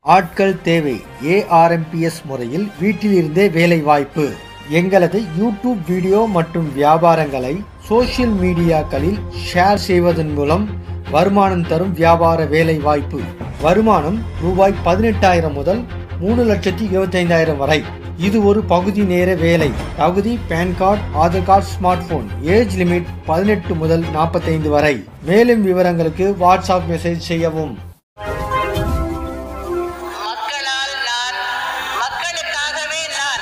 ஆட்கள் தேவை ஏஆர்எம்பிஎஸ் முறையில் வீட்டிலிருந்தே வேலை வாய்ப்பு எங்களது யூடியூப் வீடியோ மற்றும் வியாபாரங்களை சோஷியல் மீடியாக்களில் ஷேர் செய்வதன் மூலம் வருமானம் தரும் வியாபார வேலை வாய்ப்பு வருமானம் ரூபாய் பதினெட்டாயிரம் முதல் மூணு லட்சத்தி இருபத்தைந்தாயிரம் வரை இது ஒரு பகுதி நேர வேலை தகுதி PAN card Aadhaar card smart phone age limit பதினெட்டு முதல் நாற்பத்தைந்து வரை மேலும் விவரங்களுக்கு வாட்ஸ்அப் மெசேஜ் செய்யவும் மக்களால் நான் மக்களுக்காகவே நான்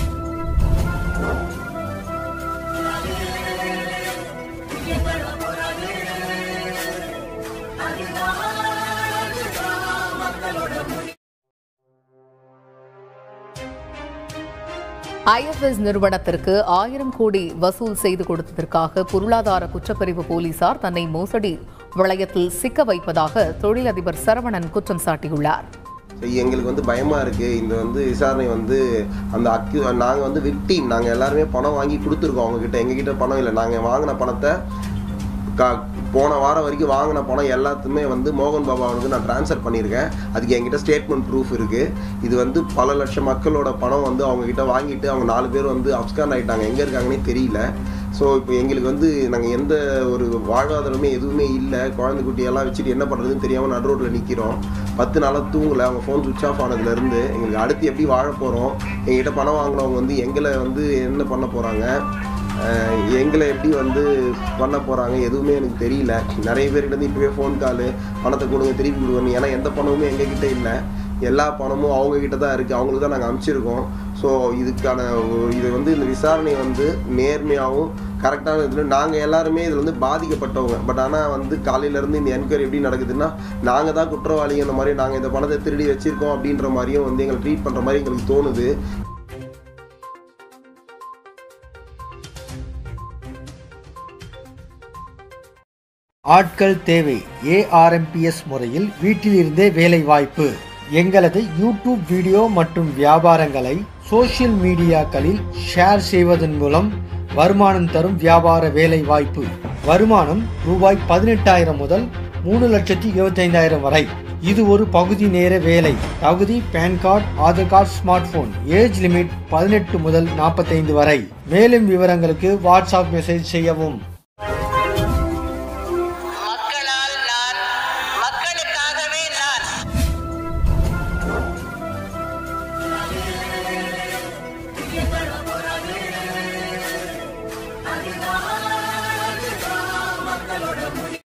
ஐஎஃப்எஸ் நிறுவனத்திற்கு ஆயிரம் கோடி வசூல் செய்து கொடுத்ததற்காக பொருளாதார குற்றப்பிரிவு போலீசார் தன்னை மோசடி வளையத்தில் சிக்க வைப்பதாக தொழிலதிபர் சரவணன் குற்றம் சாட்டியுள்ளார் எங்களுக்கு வந்து பயமா இருக்கு இந்த வந்து விசாரணை வந்து அந்த அக்யூ நாங்கள் வந்து விக்டீம் நாங்கள் எல்லாருமே பணம் வாங்கி கொடுத்துருக்கோம் அவங்க கிட்ட எங்ககிட்ட பணம் இல்லை நாங்கள் வாங்கின பணத்தை கா போன வாரம் வரைக்கும் வாங்கின பணம் எல்லாத்துமே வந்து மோகன் பாபாவுக்கு நான் ட்ரான்ஸ்ஃபர் பண்ணியிருக்கேன் அதுக்கு என்கிட்ட ஸ்டேட்மெண்ட் ப்ரூஃப் இருக்குது இது வந்து பல லட்சம் மக்களோட பணம் வந்து அவங்க கிட்ட வாங்கிட்டு அவங்க நாலு பேர் வந்து அப்ஸ்கான் ஆகிட்டாங்க எங்கே இருக்காங்கன்னே தெரியல ஸோ இப்போ எங்களுக்கு வந்து நாங்கள் எந்த ஒரு வாழ்வாதாரமே எதுவுமே இல்லை குழந்தை குட்டியெல்லாம் வச்சுட்டு என்ன பண்ணுறதுன்னு தெரியாமல் நடு ரோட்டில் நிற்கிறோம் பத்து நாளாக தூங்கலை அவங்க ஃபோன் சுவிச் ஆஃப் ஆனதுலேருந்து எங்களுக்கு அடுத்து எப்படி வாழ போகிறோம் எங்ககிட்ட பணம் வாங்கினவங்க வந்து எங்களை வந்து என்ன பண்ண போகிறாங்க எங்களை எப்படி வந்து பண்ண போகிறாங்க எதுவுமே எனக்கு தெரியல நிறைய பேர்கிட்ட இருந்து இப்போவே ஃபோன் காலு பணத்தை கொடுங்க திருப்பி கொடுங்க ஏன்னா எந்த பணமுமே எங்ககிட்ட இல்லை எல்லா பணமும் அவங்க கிட்ட தான் இருக்குது அவங்களுக்கு தான் நாங்கள் அனுப்பிச்சிருக்கோம் ஸோ இதுக்கான ஒரு- இது வந்து இந்த விசாரணை வந்து நேர்மையாகவும் கரெக்டான இதில் நாங்கள் எல்லாருமே இதில் வந்து பாதிக்கப்பட்டவங்க பட் ஆனால் வந்து காலையிலேருந்து இந்த என்கொயரி எப்படி நடக்குதுன்னா நாங்கள் தான் குற்றவாளிங்கிற மாதிரி நாங்கள் இந்த பணத்தை திருடி வச்சிருக்கோம் அப்படின்ற மாதிரியும் வந்து எங்களை ட்ரீட் பண்ணுற மாதிரி எங்களுக்கு தோணுது ஆட்கள் தேவை ஏஆர்எம்பிஎஸ் முறையில் வீட்டிலிருந்தே வேலை வாய்ப்பு எங்களது யூடியூப் வீடியோ மற்றும் வியாபாரங்களை சோஷியல் மீடியாக்களில் ஷேர் செய்வதன் மூலம் வருமானம் தரும் வியாபார வேலை வாய்ப்பு வருமானம் ரூபாய் பதினெட்டாயிரம் முதல் மூணு லட்சத்தி இருபத்தைந்தாயிரம் வரை இது ஒரு பகுதி நேர வேலை தகுதி PAN card Aadhaar card smart phone age limit பதினெட்டு முதல் நாற்பத்தைந்து வரை மேலும் விவரங்களுக்கு வாட்ஸ்அப் மெசேஜ் செய்யவும்